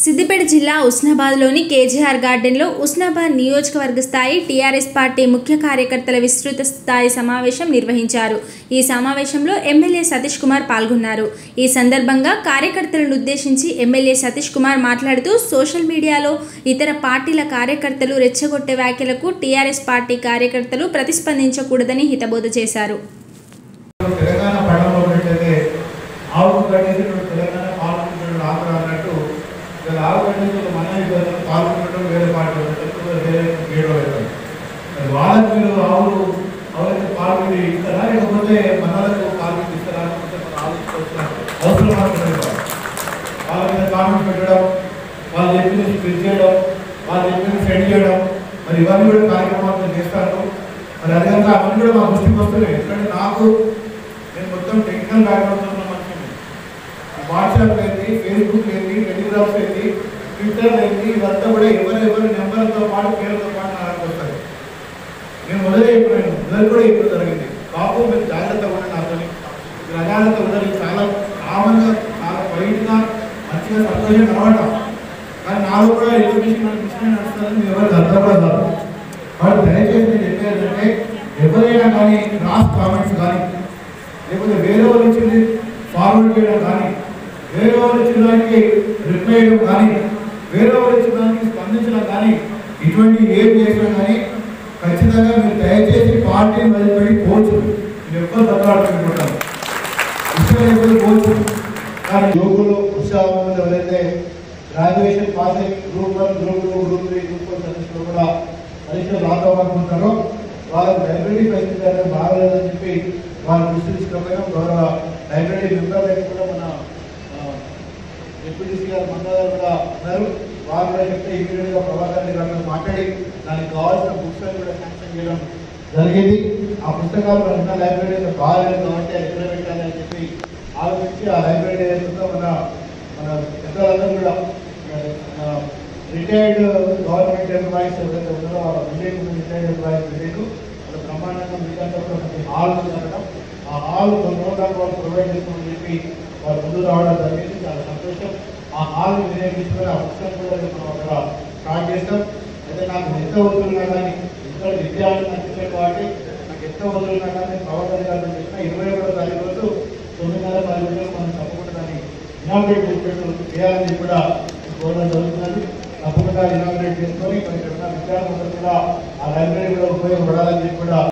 సిద్దిపేట జిల్లా ఉస్నాబాద్లోని కేజీఆర్ గార్డెన్లో ఉస్నాబాద్ నియోజకవర్గ స్థాయి టీఆర్ఎస్ పార్టీ ముఖ్య కార్యకర్తల విస్తృత స్థాయి సమావేశం నిర్వహించారు ఈ సమావేశంలో ఎమ్మెల్యే సతీష్ కుమార్ పాల్గొన్నారు ఈ సందర్భంగా కార్యకర్తలను ఉద్దేశించి ఎమ్మెల్యే సతీష్ కుమార్ మాట్లాడుతూ సోషల్ మీడియాలో ఇతర పార్టీల కార్యకర్తలు రెచ్చగొట్టే వ్యాఖ్యలకు టీఆర్ఎస్ పార్టీ కార్యకర్తలు ప్రతిస్పందించకూడదని హితబోధ చేశారు తెలంగాణ పడంలో ఉన్నట్టయితే ఆవుకు కట్టేసినప్పుడు తెలంగాణ పాల్గొంటున్నాడు ఆంధ్ర అన్నట్టు ఇక్కడ ఆవు కట్టేసి మన ఇద్దరు పాల్గొనడం వేరే పార్టీ ఉంటుంది వేరే గేడో అవుతుంది మరి వాళ్ళకి మీరు ఆవులు ఆవులకి పాల్గొని ఇస్తారా లేకపోతే మనలకు పాల్గొని ఇస్తారా లేకపోతే మన ఆలోచించాల్సిన అవసరం మాత్రమే కాదు. వాళ్ళ మీద కామెంట్ పెట్టడం వాళ్ళు చెప్పింది స్ప్రెడ్ చేయడం వాళ్ళు చెప్పింది సెండ్ చేయడం మరి ఇవన్నీ కూడా కార్యక్రమాలు చేస్తారు మరి అదే విధంగా అవన్నీ కూడా మా దృష్టికి వస్తున్నాయి ఎందుకంటే నాకు నేను మొత్తం టెక్నికల్ బ్యాక్గ్రౌండ్ ఉన్న మనిషిని వాట్సాప్ ఏంటి ఫేస్బుక్ ఏంటి టెలిగ్రామ్స్ ఏంటి ట్విట్టర్ ఏంటి ఇదంతా కూడా ఎవరు ఎవరి నెంబర్తో పాటు పేరుతో పాటు నాకు వస్తాయి నేను మొదలే చెప్పాను మొదలు కూడా ఇప్పుడు జరిగింది బాబు మీరు జాగ్రత్తగా ఉండండి నాతో మీరు అజాగ్రత్త ఉండాలి చాలా కామన్గా చాలా వైట్గా మంచిగా సంతోషంగా కనబడతాం కానీ నాలో కూడా ఎడ్యుకేషన్ మిషన్ నడుస్తుందని మీరు ఎవరికి అర్థం కూడా కాదు కాబట్టి దయచేసి నేను చెప్పేది ఏంటంటే ఎవరైనా కానీ క్రాస్ కామెంట్స్ కానీ లేకపోతే వేరే వాళ్ళు ఇచ్చింది ఫార్వర్డ్ చేయడం కానీ వేరే వాళ్ళు ఇచ్చిన దానికి రిప్లై చేయడం కానీ వేరే వాళ్ళు ఇచ్చిన దానికి స్పందించడం కానీ ఇటువంటి ఏం చేసినా కానీ ఖచ్చితంగా మీరు దయచేసి పార్టీని వదిలిపెట్టి పోవచ్చు మీరు ఎవ్వరు దెబ్బలాడుకుంటుంటారు ఇష్టం లేకపోతే పోవచ్చు కానీ యువకులు ఉత్సాహం ఎవరైతే గ్రాడ్యుయేషన్ పాస్ అయ్యి group one group two group three group four సర్వీస్లో కూడా పరీక్షలు రాద్దామనుకుంటారో వాళ్ళకి లైబ్రరీ ఫెసిలిటీ అనేది బాగలేదని చెప్పి వాళ్ళు దృష్టి తీసుకుపోయినా గౌరవ లైబ్రరీ మెంబర్ దగ్గర కూడా మన డిప్యూటీసీ గారు మందా గారు కూడా ఉన్నారు వారు కూడా చెప్తే ఇమీడియట్ గా ప్రభాకర్ రెడ్డి గారితో మాట్లాడి దానికి కావాల్సిన బుక్స్ అన్ని కూడా శాంక్షన్ చేయడం జరిగింది ఆ పుస్తకాలు మన ఉన్న లైబ్రరీలో బాగాలేదు కాబట్టి అది ఎక్కడ పెట్టాలి అని చెప్పి ఆలోచించి ఆ లైబ్రరీ ఏదైతుందో మన మన పెద్దలందరూ కూడా రిటైర్డ్ గవర్నమెంట్ ఎంప్లాయీస్ ఎవరైతే ఉన్నారో వాళ్ళ విలేజ్ రిటైర్డ్ ఎంప్లాయీస్ విలేజ్ వాళ్ళ బ్రహ్మాండంగా మీకంతా కూడా మనకి హాల్ జరగడం ఆ హాల్ కొన్ని రోజులకు వాళ్ళు ప్రొవైడ్ చేస్తామని చెప్పి వాళ్ళు ముందు రావడం జరిగింది చాలా సంతోషం ఆ హాల్ వినియోగించుకొని ఆ పుస్తకం కూడా రేపు మనం అక్కడ స్టార్ట్ చేస్తాం అయితే నాకు ఎంత వదులున్నా కానీ ఇంకా విద్యార్థులు నచ్చింది కాబట్టి నాకు ఎంత వదులున్నా కానీ ప్రవర్తన గారు చెప్పిన ఇరవై ఒకటో తారీఖు రోజు తొమ్మిదిన్నర పది గంటలకు మనం తప్పకుండా దాన్ని ఇనాగ్రేట్ చేసినట్టు చేయాలని కూడా కోరడం జరుగుతున్నది తప్పకుండా ఇనాగ్రేట్ చేసుకొని మరి ఇక్కడ ఉన్న విద్యార్థులందరూ కూడా ఆ లైబ్రరీ కూడా ఉపయోగపడాలని చెప్పి కూడా